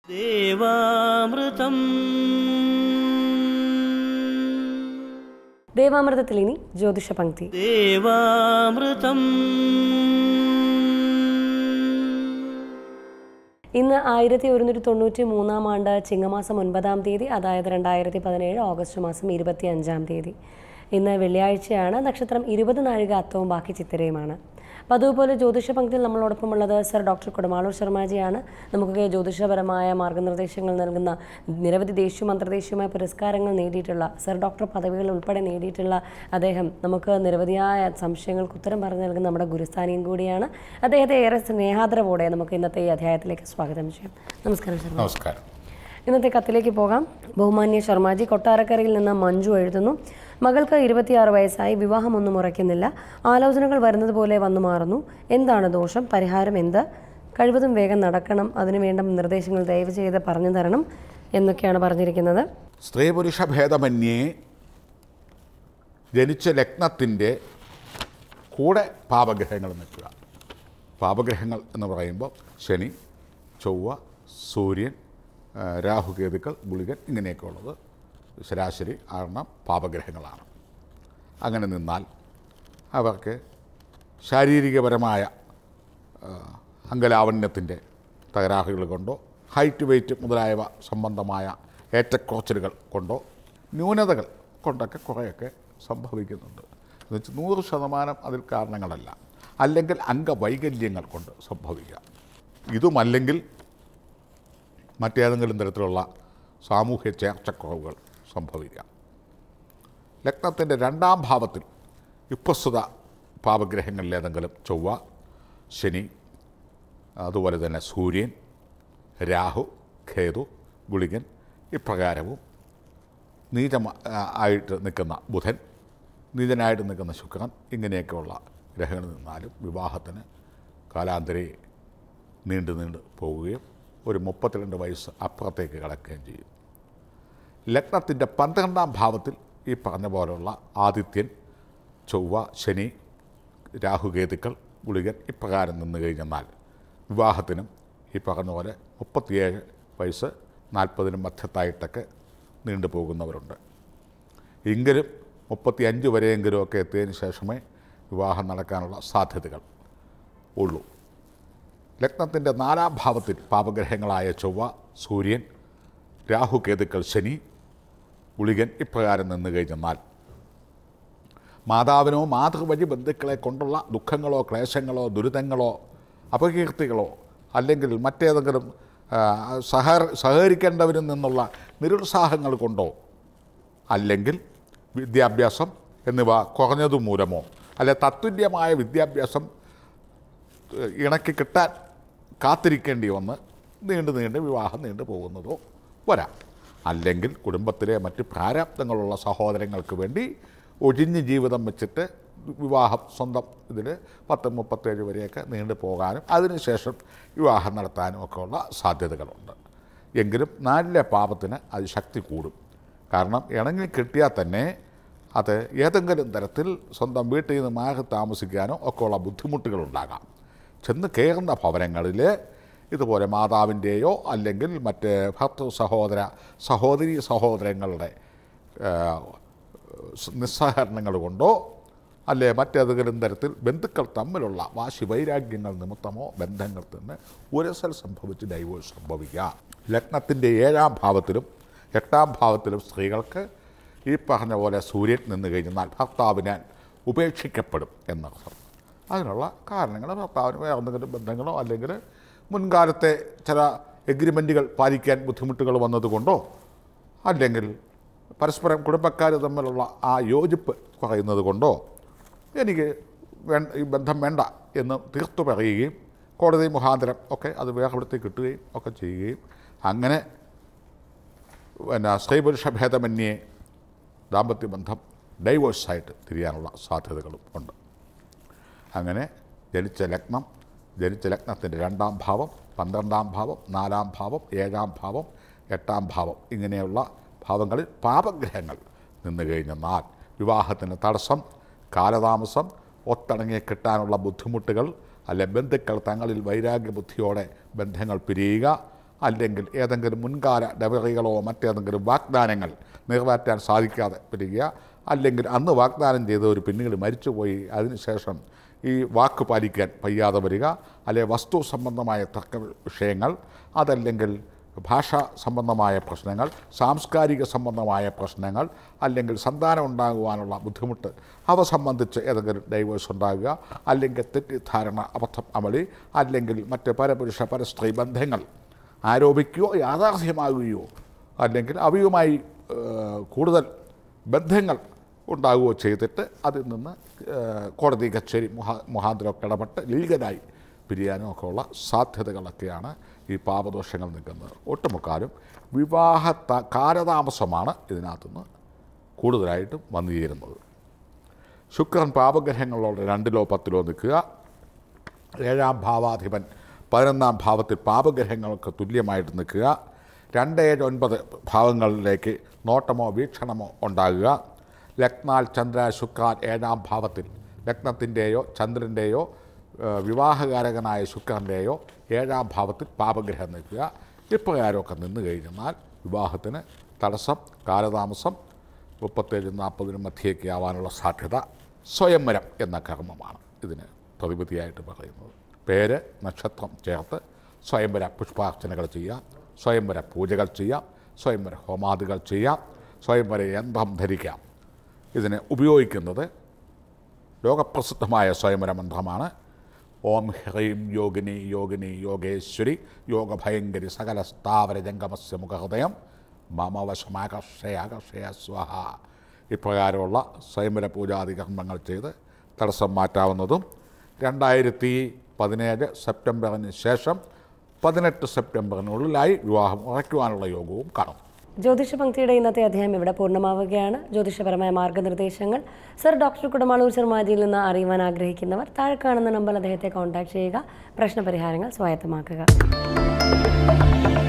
ദേവാമൃതം ദേവാമൃതത്തിൽ ഇനി ജ്യോതിഷ പങ്ക്തി ദേവാമൃതം ഇന്ന് ആയിരത്തി ഒരുന്നൂറ്റി തൊണ്ണൂറ്റി മൂന്നാം ആണ്ട് ചിങ്ങമാസം ഒൻപതാം തീയതി അതായത് രണ്ടായിരത്തി പതിനേഴ് ഓഗസ്റ്റ് മാസം ഇരുപത്തി അഞ്ചാം തീയതി ഇന്ന് വെള്ളിയാഴ്ചയാണ് നക്ഷത്രം ഇരുപത് നാഴിക അത്തവും ബാക്കി ചിത്തിരയുമാണ് അപ്പോൾ അതുപോലെ ജ്യോതിഷ പങ്ക്തിയിൽ നമ്മളോടൊപ്പം ഉള്ളത് സർ ഡോക്ടർ കുടമാളൂർ ശർമാജിയാണ് നമുക്ക് ജ്യോതിഷപരമായ മാർഗനിർദ്ദേശങ്ങൾ നൽകുന്ന നിരവധി ദേശീയ അന്തർദേശീയമായ പുരസ്കാരങ്ങൾ നേടിയിട്ടുള്ള സർ ഡോക്ടർ പദവികൾ ഉൾപ്പെടെ നേടിയിട്ടുള്ള അദ്ദേഹം നമുക്ക് നിരവധിയായ സംശയങ്ങൾക്ക് ഉത്തരം പറഞ്ഞു നൽകുന്ന നമ്മുടെ ഗുരുസ്ഥാനിയും കൂടിയാണ് അദ്ദേഹത്തെ ഏറെ സ്നേഹാദരവോടെ നമുക്ക് ഇന്നത്തെ ഈ അധ്യായത്തിലേക്ക് സ്വാഗതം ചെയ്യാം നമസ്കാരം ശർമ്മ നമസ്കാരം ഇന്നത്തെ കത്തിലേക്ക് പോകാം ബഹുമാന്യ ശർമാജി കൊട്ടാരക്കരയിൽ നിന്ന് മഞ്ജു എഴുതുന്നു മകൾക്ക് ഇരുപത്തിയാറ് വയസ്സായി വിവാഹമൊന്നും ഉറയ്ക്കുന്നില്ല ആലോചനകൾ വരുന്നത് പോലെ വന്നു മാറുന്നു എന്താണ് ദോഷം പരിഹാരം എന്ത് കഴിവതും വേഗം നടക്കണം അതിനു വേണ്ട നിർദ്ദേശങ്ങൾ ദയവ് ചെയ്ത് പറഞ്ഞു തരണം എന്നൊക്കെയാണ് പറഞ്ഞിരിക്കുന്നത് സ്ത്രീ പുരുഷ ഭേദമന്യേ ജനിച്ച ലഗ്നത്തിൻ്റെ കൂടെ പാപഗ്രഹങ്ങൾ നിൽക്കുക പാപഗ്രഹങ്ങൾ എന്ന് പറയുമ്പോൾ ശനി ചൊവ്വ സൂര്യൻ ആ, രാഹുകേതുക്കൾ ഗുളികൻ ഇങ്ങനെയൊക്കെ ഉള്ളത് ശരാശരി ആറെണ്ണം പാപഗ്രഹങ്ങളാണ് അങ്ങനെ നിന്നാൽ അവർക്ക് ശാരീരികപരമായ ആ, അംഗലാവണ്യത്തിൻ്റെ തകരാറുകൾ കൊണ്ടോ ഹൈറ്റ് വെയ്റ്റ് മുതലായവ സംബന്ധമായ ഏറ്റക്കുറച്ചിലുകൾ കൊണ്ടോ ന്യൂനതകൾ കൊണ്ടൊക്കെ കുറേയൊക്കെ സംഭവിക്കുന്നുണ്ട് എന്നുവെച്ചാൽ നൂറ് ശതമാനം അതിൽ കാരണങ്ങളല്ല അല്ലെങ്കിൽ അംഗവൈകല്യങ്ങൾ കൊണ്ട് സംഭവിക്കാം ഇതുമല്ലെങ്കിൽ മറ്റേതെങ്കിലും തരത്തിലുള്ള സാമൂഹ്യ ചേർച്ചക്കുറവുകൾ സംഭവിക്കാം ലഗ്നത്തിൻ്റെ രണ്ടാം ഭാവത്തിൽ വിപ്രസ്തുത പാപഗ്രഹങ്ങളിൽ ഏതെങ്കിലും ചൊവ്വ ശനി അതുപോലെ തന്നെ സൂര്യൻ രാഹു ഖേതു ഗുളികൻ ഇപ്രകാരവും നീചം ആയിട്ട് നിൽക്കുന്ന ബുധൻ നീചനായിട്ട് നിൽക്കുന്ന ശുക്രൻ ഇങ്ങനെയൊക്കെയുള്ള ഗ്രഹങ്ങളിൽ നിന്നാലും വിവാഹത്തിന് കാലാന്തരെ നീണ്ടു നീണ്ടു പോവുകയും ഒരു മുപ്പത്തിരണ്ട് വയസ്സ് അപ്പുറത്തേക്ക് കിടക്കുകയും ചെയ്യും ലഗ്നത്തിൻ്റെ പന്ത്രണ്ടാം ഭാവത്തിൽ ഈ പറഞ്ഞ പോലുള്ള ആദിത്യൻ ചൊവ്വ ശനി രാഹുകേതുക്കൾ ഗുളികൻ ഇപ്രകാരം നിന്ന് കഴിഞ്ഞെന്നാൽ വിവാഹത്തിനും ഈ പറഞ്ഞ പോലെ മുപ്പത്തിയേഴ് വയസ്സ് നാൽപ്പതിനും മധ്യത്തായിട്ടൊക്കെ നീണ്ടു പോകുന്നവരുണ്ട് എങ്കിലും മുപ്പത്തി അഞ്ച് വരെയെങ്കിലും ഒക്കെ എത്തിയതിന് ശേഷമേ വിവാഹം നടക്കാനുള്ള സാധ്യതകൾ ഉള്ളൂ ലഗ്നത്തിൻ്റെ നാലാം ഭാവത്തിൽ പാപഗ്രഹങ്ങളായ ചൊവ്വ സൂര്യൻ രാഹുകേതുക്കൾ ശനി ഗുളികൻ ഇപ്രകാരം നിന്ന് കഴിഞ്ഞെന്നാൽ മാതാവിനോ മാതൃവഴി ബന്ധുക്കളെ കൊണ്ടുള്ള ദുഃഖങ്ങളോ ക്ലേശങ്ങളോ ദുരിതങ്ങളോ അപകീർത്തികളോ അല്ലെങ്കിൽ മറ്റേതെങ്കിലും ആ, സഹ സഹകരിക്കേണ്ടവരിൽ നിന്നുള്ള നിരുത്സാഹങ്ങൾ കൊണ്ടോ അല്ലെങ്കിൽ വിദ്യാഭ്യാസം എന്നിവ കുറഞ്ഞതു മൂലമോ അല്ലെ തത്തുല്യമായ വിദ്യാഭ്യാസം ഏഹ്, ഇണക്കി കിട്ടാൻ കാത്തിരിക്കേണ്ടി വന്ന് നീണ്ടു നീണ്ട് വിവാഹം നീണ്ടു പോകുന്നതോ വരാം അല്ലെങ്കിൽ കുടുംബത്തിലെ മറ്റ് പ്രാരാബ്ദങ്ങളുള്ള സഹോദരങ്ങൾക്ക് വേണ്ടി ഒഴിഞ്ഞ് ജീവിതം വെച്ചിട്ട് വിവാഹം സ്വന്തം ഇതിൽ പത്ത് മുപ്പത്തേഴ് വരെയൊക്കെ നീണ്ടു പോകാനും അതിനുശേഷം വിവാഹം നടത്താനും ഒക്കെ ഉള്ള സാധ്യതകളുണ്ട് എങ്കിലും നാലിലെ പാപത്തിന് അത് ശക്തി കൂടും കാരണം ഇണങ്ങി കിട്ടിയാൽ തന്നെ അത് ഏതെങ്കിലും തരത്തിൽ സ്വന്തം വീട്ടിൽ നിന്ന് മാറി താമസിക്കാനോ ഒക്കെയുള്ള ബുദ്ധിമുട്ടുകളുണ്ടാകാം ചെന്ന് കയറുന്ന ഭവനങ്ങളിൽ ഇതുപോലെ മാതാവിൻ്റെയോ അല്ലെങ്കിൽ മറ്റ് ഭർത്തൃ സഹോദര സഹോദരി സഹോദരങ്ങളുടെ ആ, സ് നിസ്സഹകരണങ്ങൾ കൊണ്ടോ അല്ലെ മറ്റേതെങ്കിലും തരത്തിൽ ബന്ധുക്കൾ തമ്മിലുള്ള വാശി വൈരാഗ്യങ്ങൾ നിമിത്തമോ ബന്ധങ്ങൾ തന്നെ ഉരസൽ സംഭവിച്ച് ഡൈവോഴ്സ് സംഭവിക്കാം ലഗ്നത്തിൻ്റെ ഏഴാം ഭാവത്തിലും എട്ടാം ഭാവത്തിലും സ്ത്രീകൾക്ക് ഈ പറഞ്ഞ പോലെ സൂര്യൻ നിന്ന് കഴിഞ്ഞാൽ ഭർത്താവിനെ ഉപേക്ഷിക്കപ്പെടും എന്നർത്ഥം അതിനുള്ള കാരണങ്ങൾ ഭർത്താവിന് വേറെ എന്തെങ്കിലും ബന്ധങ്ങളോ അല്ലെങ്കിൽ മുൻകാലത്തെ ചില എഗ്രിമെൻറ്റുകൾ പാലിക്കാൻ ബുദ്ധിമുട്ടുകൾ വന്നതുകൊണ്ടോ അല്ലെങ്കിൽ പരസ്പരം കുടുംബക്കാർ തമ്മിലുള്ള ആ യോജിപ്പ് കുറയുന്നത് കൊണ്ടോ എനിക്ക് വേ ഈ ബന്ധം വേണ്ട എന്ന് തീർത്തു പറയുകയും കോടതി മുഖാന്തരം ഒക്കെ അത് വേർപെടുത്തി കിട്ടുകയും ഒക്കെ ചെയ്യുകയും അങ്ങനെ പിന്നെ സ്ത്രീ പുരുഷ ഭേദമന്യേ ദാമ്പത്യ ബന്ധം ഡൈവേഴ്സായിട്ട് തിരിയാനുള്ള സാധ്യതകളും ഉണ്ട് അങ്ങനെ ജനിച്ച ലഗ്നം ജനിച്ച ലഗ്നത്തിൻ്റെ രണ്ടാം ഭാവം പന്ത്രണ്ടാം ഭാവം നാലാം ഭാവം ഏഴാം ഭാവം എട്ടാം ഭാവം ഇങ്ങനെയുള്ള ഭാവങ്ങളിൽ പാപഗ്രഹങ്ങൾ നിന്ന് കഴിഞ്ഞെന്നാൽ വിവാഹത്തിന് തടസ്സം കാലതാമസം ഒത്തിണങ്ങി കിട്ടാനുള്ള ബുദ്ധിമുട്ടുകൾ അല്ലെ ബന്ധുക്കൾ തങ്ങളിൽ വൈരാഗ്യ ബുദ്ധിയോടെ ബന്ധങ്ങൾ പിരിയുക അല്ലെങ്കിൽ ഏതെങ്കിലും മുൻകാല ഡെലിവറികളോ മറ്റേതെങ്കിലും വാഗ്ദാനങ്ങൾ നിറവേറ്റാൻ സാധിക്കാതെ വരിക അല്ലെങ്കിൽ അന്ന് വാഗ്ദാനം ചെയ്തവർ പിന്നീട് മരിച്ചുപോയി അതിനുശേഷം ഈ വാക്ക് പാലിക്കാൻ വയ്യാതെ വരിക അല്ലെങ്കിൽ വസ്തു സംബന്ധമായ തർക്ക വിഷയങ്ങൾ അതല്ലെങ്കിൽ ഭാഷാ സംബന്ധമായ പ്രശ്നങ്ങൾ സാംസ്കാരിക സംബന്ധമായ പ്രശ്നങ്ങൾ അല്ലെങ്കിൽ സന്താനം ഉണ്ടാകുവാനുള്ള ബുദ്ധിമുട്ട് അവ സംബന്ധിച്ച് ഏതെങ്കിലും ഡൈവേഴ്സ് ഉണ്ടാകുക അല്ലെങ്കിൽ തെറ്റിദ്ധാരണ അബദ്ധം അമളി അല്ലെങ്കിൽ മറ്റ് പരപുരുഷ പരസ്ത്രീ ബന്ധങ്ങൾ ആരോപിക്കുകയോ യാഥാർത്ഥ്യമാകുകയോ അല്ലെങ്കിൽ അവയുമായി ഏഹ്, കൂടുതൽ ബന്ധങ്ങൾ ഉണ്ടാകുകയോ ചെയ്തിട്ട് അതിൽ നിന്ന് ഏഹ്, കോടതി കച്ചേരി മുഹാ മുഹാന്തരമൊക്കെ ഇടപെട്ട് ലീഗലായി പിരിയാനും ഒക്കെ ഉള്ള സാധ്യതകളൊക്കെയാണ് ഈ പാപദോഷങ്ങൾ നിൽക്കുന്നത് ഒട്ടുമുക്കാലും വിവാഹ ത- കാലതാമസമാണ് ഇതിനകത്തുനിന്ന് കൂടുതലായിട്ടും വന്നു ചേരുന്നത് ശുക്രൻ പാപഗ്രഹങ്ങളോട് രണ്ടിലോ പത്തിലോ നിൽക്കുക ഏഴാം ഭാവാധിപൻ പതിനൊന്നാം ഭാവത്തിൽ പാപഗ്രഹങ്ങൾക്ക് തുല്യമായിട്ട് നിൽക്കുക രണ്ട് ഏഴ് ഒൻപത് ഭാവങ്ങളിലേക്ക് നോട്ടമോ വീക്ഷണമോ ഉണ്ടാകുക ലഗ്നാൽ ചന്ദ്ര ശുക്രാൻ ഏഴാം ഭാവത്തിൽ ലഗ്നത്തിൻ്റെയോ ചന്ദ്രൻ്റെയോ ഏഹ്, വിവാഹകാരകനായ ശുക്രൻ്റെയോ ഏഴാം ഭാവത്തിൽ പാപഗ്രഹം നിൽക്കുക ഇപ്രകാരമൊക്കെ നിന്ന് കഴിഞ്ഞാൽ വിവാഹത്തിന് തടസ്സം കാലതാമസം മുപ്പത്തേഴ് നാൽപ്പതിനും മധ്യേക്ക് ആവാനുള്ള സാധ്യത സ്വയംവരം എന്ന കർമ്മമാണ് ഇതിന് പ്രതിവിധിയായിട്ട് പറയുന്നത് പേര് നക്ഷത്രം ചേർത്ത് സ്വയംവര പുഷ്പാർച്ചനകൾ ചെയ്യാം സ്വയംവര പൂജകൾ ചെയ്യാം സ്വയംവര ഹോമാദികൾ ചെയ്യാം സ്വയംവര യന്ത്രം ധരിക്കാം ഇതിന് ഉപയോഗിക്കുന്നത് ലോകപ്രസിദ്ധമായ സ്വയംവര മന്ത്രമാണ് ഓം ഹ്രീം യോഗിനി യോഗിനി യോഗേശ്വരി യോഗഭയങ്കരി സകല സ്ഥാവര ജംഗമസ്യ മുഖഹൃദയം മമ വശമാകർഷയാകർഷയ സ്വഹ ഇപ്രകാരമുള്ള സ്വയംവര പൂജാതി കർമ്മങ്ങൾ ചെയ്ത് തടസ്സം മാറ്റാവുന്നതും രണ്ടായിരത്തി പതിനേഴ് സെപ്റ്റംബറിന് ശേഷം പതിനെട്ട് സെപ്റ്റംബറിനുള്ളിലായി വിവാഹം ഉറയ്ക്കുവാനുള്ള യോഗവും കാണും ജ്യോതിഷ പങ്ക്തിയുടെ ഇന്നത്തെ അധ്യായം ഇവിടെ പൂർണ്ണമാവുകയാണ് ജ്യോതിഷപരമായ മാർഗനിർദ്ദേശങ്ങൾ സർ ഡോക്ടർ കുടമാളൂർ ശർമാജിയിൽ നിന്ന് അറിയുവാൻ ആഗ്രഹിക്കുന്നവർ താഴെ കാണുന്ന നമ്പറിൽ അദ്ദേഹത്തെ കോൺടാക്ട് ചെയ്യുക പ്രശ്നപരിഹാരങ്ങൾ സ്വായത്തമാക്കുക